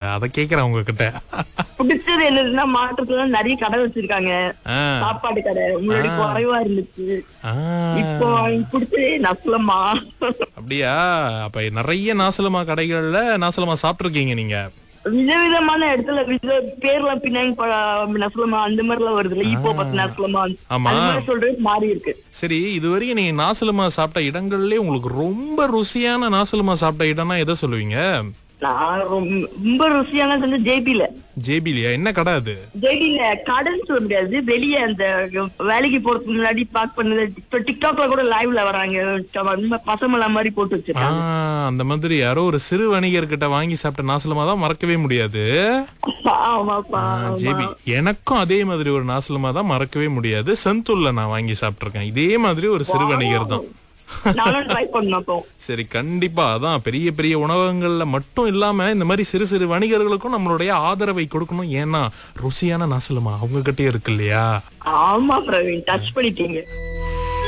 அத கேக்குறேன் உங்ககிட்ட பிடிச்சது என்னதுன்னா மாற்றத்துல நிறைய கடை வச்சிருக்காங்க ஆ, சாப்பாடு கடை முன்னாடி குறைவா இருந்துச்சு ஆ, இப்போ எனக்கு பிடிச்சது நசலமா அப்படியா அப்ப நிறைய நாசலமா கடைகள்ல நாசலமா சாப்பிட்டிருக்கீங்க நீங்க விதவிதமான இடத்துல வித பேர்லாம் பின்னாடி ப- நசலமா அந்த மாதிரி எல்லாம் வருது இல்ல இப்போ பத்து நசலமா ஆமா. அந்த மாதிரி சொல்றது மாறி இருக்கு சரி இதுவரைக்கும் நீங்க நாசலமா சாப்பிட்ட இடங்கள்லயே உங்களுக்கு ரொம்ப ருசியான நாசலமா சாப்பிட்ட இடம்னா எதை சொல்லுவீங்க நான் ரொம்ப ரொம்ப ருசியானது வந்து ஜேபில ஜேபிலியா என்ன கடை அது வெளியில கடைன்னு சொல்ல முடியாது வெளிய அந்த வேலைக்கு போறதுக்கு முன்னாடி பார்க் பண்ணது இப்ப டிக்டாக்ல கூட லைவ்ல வராங்க பசமலா மாதிரி போட்டு ஆ, வச்சிருக்காங்க அந்த மாதிரி யாரோ ஒரு சிறு வணிகர்கிட்ட வாங்கி சாப்பிட்ட நாசலமா தான் மறக்கவே முடியாது ஆமாப்பா ஆ, ஜேபி எனக்கும் அதே மாதிரி ஒரு நாசலமா தான் மறக்கவே முடியாது செந்தூர்ல நான் வாங்கி சாப்பிட்டிருக்கேன் இதே மாதிரி ஒரு சிறு வணிகர் தான் நானும் ட்ரை பண்ணப்போம் சரி கண்டிப்பா அதான் பெரிய பெரிய உணவகங்கள்ல மட்டும் இல்லாம இந்த மாதிரி சிறு சிறு வணிகர்களுக்கும் நம்மளுடைய ஆதரவை கொடுக்கணும் ஏன்னா ருசியான நாசலமா அவங்க கிட்டே இருக்கு இல்லையா ஆமா பிரவீன் டச் பண்ணிட்டீங்க